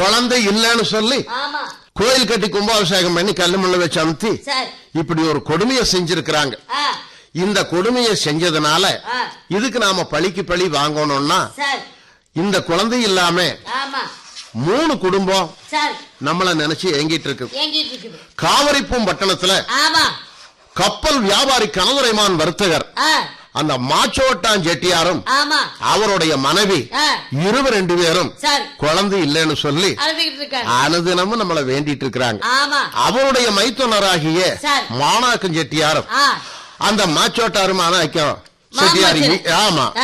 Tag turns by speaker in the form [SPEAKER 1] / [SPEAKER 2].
[SPEAKER 1] குழந்தை இல்லைன்னு சொல்லி
[SPEAKER 2] ஆமா
[SPEAKER 1] கோயில் கட்டி கும்பாபிஷேகம் பண்ணி கல்லு முள்ள வச்சு அமுத்தி
[SPEAKER 2] சரி
[SPEAKER 1] இப்படி ஒரு கொடுமையை செஞ்சிருக்கிறாங்க
[SPEAKER 2] ஆ
[SPEAKER 1] இந்த கொடுமையை செஞ்சதுனால
[SPEAKER 2] ஆ
[SPEAKER 1] இதுக்கு நாம பழிக்கு பழி வாங்கணும்னா
[SPEAKER 2] சரி
[SPEAKER 1] இந்த குழந்தை இல்லாம
[SPEAKER 2] ஆமா
[SPEAKER 1] மூணு குடும்பம்
[SPEAKER 2] சரி
[SPEAKER 1] நம்மள நினைச்சு ஏங்கிட்டு இருக்கு
[SPEAKER 2] ஏங்கிட்டு இருக்குது
[SPEAKER 1] காவிரிப்பூம் பட்டணத்துல
[SPEAKER 2] ஆமா
[SPEAKER 1] கப்பல் வியாபாரி கனதுரைமான் வர்த்தகர்
[SPEAKER 2] ஆ
[SPEAKER 1] அந்த மாச்சோட்டான் செட்டியாரும்
[SPEAKER 2] ஆமா
[SPEAKER 1] அவருடைய மனைவி
[SPEAKER 2] ஆ
[SPEAKER 1] இருவர் ரெண்டு பேரும்
[SPEAKER 2] சரி
[SPEAKER 1] குழந்தை இல்லைன்னு சொல்லி
[SPEAKER 2] அழுதுகிட்டு இருக்காங்க
[SPEAKER 1] அனுதினமும் நம்மள வேண்டிட்டு இருக்கிறாங்க
[SPEAKER 2] ஆமா
[SPEAKER 1] அவருடைய மைத்துனராகிய
[SPEAKER 2] சரி.
[SPEAKER 1] மாணாக்கம் செட்டியாரும்
[SPEAKER 2] ஆ
[SPEAKER 1] அந்த மாச்சோட்டாரும் மாணாக்கம்
[SPEAKER 2] மாமா
[SPEAKER 1] செட்டியாரி
[SPEAKER 2] செட்டி.
[SPEAKER 1] ஆமா